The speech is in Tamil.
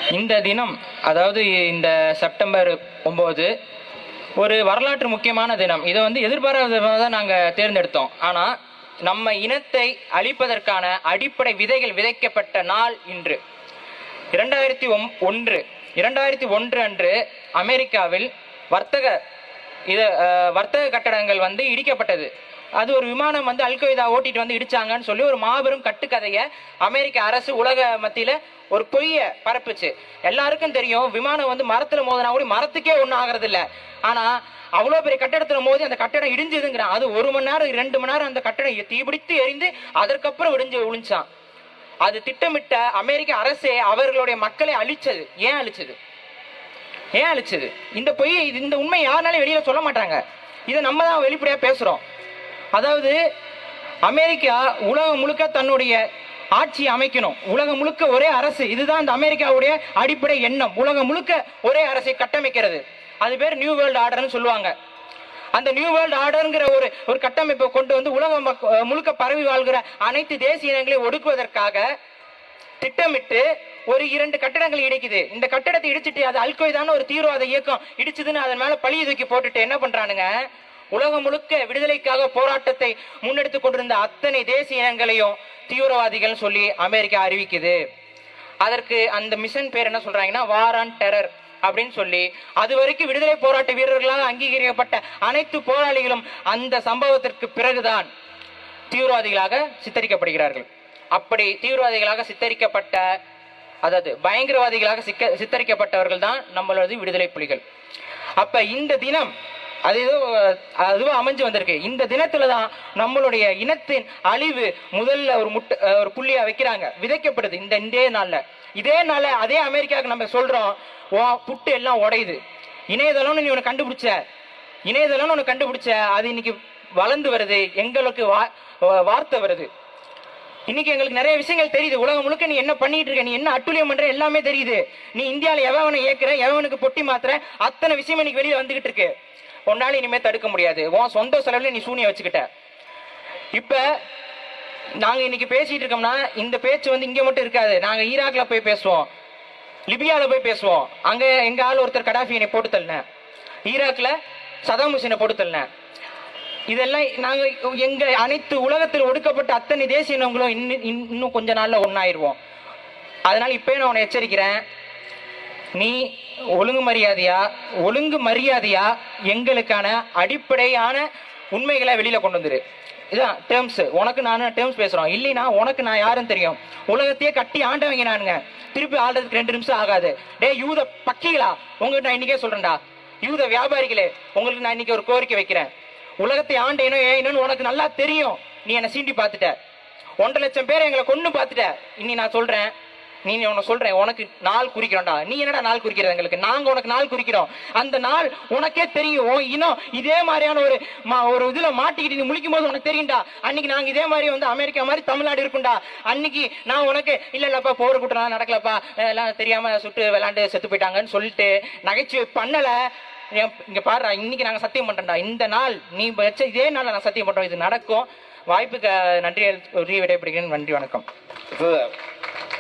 இந்த தினம் அதாவது இந்த செப்டம்பர் ஒம்பது ஒரு வரலாற்று முக்கியமான தினம் இதை வந்து எதிர்பாராத விதமாக தான் நாங்கள் தேர்ந்தெடுத்தோம் ஆனால் நம்ம இனத்தை அழிப்பதற்கான அடிப்படை விதைகள் விதைக்கப்பட்ட நாள் இன்று இரண்டாயிரத்தி ஒம் ஒன்று இரண்டாயிரத்தி ஒன்று அன்று அமெரிக்காவில் வர்த்தக இது அஹ், வர்த்தக கட்டடங்கள் வந்து இடிக்கப்பட்டது அது ஒரு விமானம் வந்து அல்கொய்தா ஓட்டிட்டு வந்து இடிச்சாங்கன்னு சொல்லி ஒரு மாபெரும் கட்டுக்கதையை அமெரிக்க அரசு உலக மத்தியில ஒரு பொய்ய பரப்புச்சு எல்லாருக்கும் தெரியும் விமானம் வந்து மரத்துல மோதினா கூட மரத்துக்கே ஒன்றும் ஆகிறது இல்ல ஆனா அவ்வளோ பெரிய கட்டடத்துல மோதி அந்த கட்டடம் இடிஞ்சதுங்கிறான் அது ஒரு மணி நேரம் ரெண்டு மணி நேரம் அந்த கட்டடம் தீபிடித்து எரிந்து அதற்கப்புறம் இடிஞ்சு விழுந்துச்சான் அது திட்டமிட்ட அமெரிக்க அரசே அவர்களுடைய மக்களை அழிச்சது ஏன் அழிச்சது ஏன் அழிச்சது இந்த பொய் இது- இந்த உண்மை யாருனாலும் வெளியில சொல்ல மாட்டாங்க இதை நம்ம தான் வெளிப்படையா பேசுறோம் அதாவது அமெரிக்கா உலகம் முழுக்க தன்னுடைய ஆட்சி அமைக்கணும் உலகம் முழுக்க ஒரே அரசு இதுதான் இந்த அமெரிக்காவுடைய அடிப்படை எண்ணம் உலகம் முழுக்க ஒரே அரசை கட்டமைக்கிறது அது பேர் நியூ வேர்ல்டு ஆர்டர்னு சொல்லுவாங்க அந்த நியூ வேர்ல்டு ஆர்டர்ங்கிற ஒரு ஒரு கட்டமைப்பை கொண்டு வந்து உலகம் மக்க- முழுக்க பரவி வாழ்கிற அனைத்து தேசிய இனங்களையும் ஒடுக்குவதற்காக திட்டமிட்டு ஒரு இரண்டு கட்டடங்கள் இடிக்குது இந்த கட்டடத்தை இடிச்சிட்டு அது அல்கொய்தான ஒரு தீவிரவாத இயக்கம் இடிச்சதுன்னு அதன் மேல பழிய தூக்கி போட்டுட்டு என்ன பண்றானுங்க உலகம் முழுக்க விடுதலைக்காக போராட்டத்தை முன்னெடுத்து கொண்டிருந்த அத்தனை தேசிய இனங்களையும் தீவிரவாதிகள் சொல்லி அமெரிக்கா அறிவிக்குது அதற்கு அந்த மிஷன் பேர் என்ன சொல்றாங்கன்னா வார் ஆன் டெரர் அப்படின்னு சொல்லி அது வரைக்கும் விடுதலை போராட்ட வீரர்களாக அங்கீகரிக்கப்பட்ட அனைத்து போராளிகளும் அந்த சம்பவத்திற்கு பிறகுதான் தீவிரவாதிகளாக சித்தரிக்கப்படுகிறார்கள் அப்படி தீவிரவாதிகளாக சித்தரிக்கப்பட்ட அதாவது பயங்கரவாதிகளாக சிக்க சித்தரிக்கப்பட்டவர்கள் தான் நம்மளது விடுதலை புலிகள் அப்ப இந்த தினம் அது ஏதோ அதுவா அமைஞ்சு வந்திருக்கு இந்த தினத்துல தான் நம்மளுடைய இனத்தின் அழிவு முதல்ல ஒரு முட்டை ஒரு புள்ளியா வைக்கிறாங்க விதைக்கப்படுது இந்த இதே நாள்ல இதே நாள்ல அதே அமெரிக்காவுக்கு நம்ம சொல்றோம் ஓ புட்டு எல்லாம் உடையுது இணையதளம்னு நீ ஒன்று கண்டுபிடிச்ச இணையதளம்னு ஒன்று கண்டுபிடிச்ச அது இன்னைக்கு வளர்ந்து வருது எங்களுக்கு வா- வா- வார்த்தை வருது இன்னைக்கு எங்களுக்கு நிறைய விஷயங்கள் தெரியுது உலகம் முழுக்க நீ என்ன பண்ணிட்டு இருக்க நீ என்ன அட்டுழியம் பண்ற எல்லாமே தெரியுது நீ இந்தியால எவனை ஏக்குற எவனுக்கு பொட்டி மாத்துற அத்தனை விஷயம் இன்னைக்கு வெளியே வந்துகிட்டு இருக்கு உன்னால இனிமே தடுக்க முடியாது உன் சொந்த செலவுல நீ சூனிய வச்சுக்கிட்ட இப்ப நாங்க இன்னைக்கு பேசிட்டு இருக்கோம்னா இந்த பேச்சு வந்து இங்க மட்டும் இருக்காது நாங்க ஈராக்ல போய் பேசுவோம் லிபியால போய் பேசுவோம் அங்க எங்க ஆள் ஒருத்தர் கடாஃபி என்னை போட்டு தள்ளினேன் ஈராக்ல சதாம் ஹுசேனை போட்டு தள்ளினேன் இதெல்லாம் நாங்க எங்க அனைத்து உலகத்தில் ஒடுக்கப்பட்ட அத்தனை தேசிய இனங்களும் இன்னும் இன்னும் கொஞ்ச நாள்ல ஒன்னாயிருவோம் அதனால இப்பயே நான் உன்னை எச்சரிக்கிறேன் நீ ஒழுங்கு மரியாதையா ஒழுங்கு மரியாதையா எங்களுக்கான அடிப்படையான உண்மைகளை வெளியில கொண்டு வந்துரு இதான் டேர்ம்ஸ் உனக்கு நானும் டேர்ம்ஸ் பேசுறோம் இல்லைனா உனக்கு நான் யாருன்னு தெரியும் உலகத்தையே கட்டி ஆண்டவங்க நானுங்க திருப்பி ஆள்றதுக்கு ரெண்டு நிமிஷம் ஆகாது டேய் யூத பக்கிகளா உங்களுக்கு நான் இன்னைக்கே சொல்றேன்டா யூத வியாபாரிகளே உங்களுக்கு நான் இன்னைக்கு ஒரு கோரிக்கை வைக்கிறேன் உலகத்தை ஆண்டேனோ ஏனோ உனக்கு நல்லா தெரியும் நீ என்னை சீண்டி பார்த்துட்ட ஒன்றரை லட்சம் பேர் எங்களை கொண்டு பார்த்துட்ட இனி நான் சொல்றேன் நீ உன்னை சொல்றேன் உனக்கு நாள் குறிக்கிறோம்டா நீ என்னடா நாள் குறிக்கிறது எங்களுக்கு நாங்க உனக்கு நாள் குறிக்கிறோம் அந்த நாள் உனக்கே தெரியும் உன் இனம் இதே மாதிரியான ஒரு மா- ஒரு இதுல மாட்டிக்கிட்டு நீ முழிக்கும் போது உனக்கு தெரியும்டா அன்னைக்கு நாங்க இதே மாதிரி வந்து அமெரிக்கா மாதிரி தமிழ்நாடு இருக்கும்டா அன்னைக்கு நான் உனக்கு இல்ல இல்லப்பா போர் கூட்டம் நடக்கலப்பா அஹ் எல்லாம் தெரியாம சுட்டு விளாண்டு செத்து போயிட்டாங்கன்னு சொல்லிட்டு நகைச்சுவை பண்ணல என் இங்க பாரு இன்னைக்கு நாங்க சத்தியம் பண்றோம்டா இந்த நாள் நீ வச்ச இதே நாள்ல நான் சத்தியம் பண்றோம் இது நடக்கும் வாய்ப்புக்கு நன்றி விடைபெறுகிறேன் நன்றி வணக்கம் இப்ப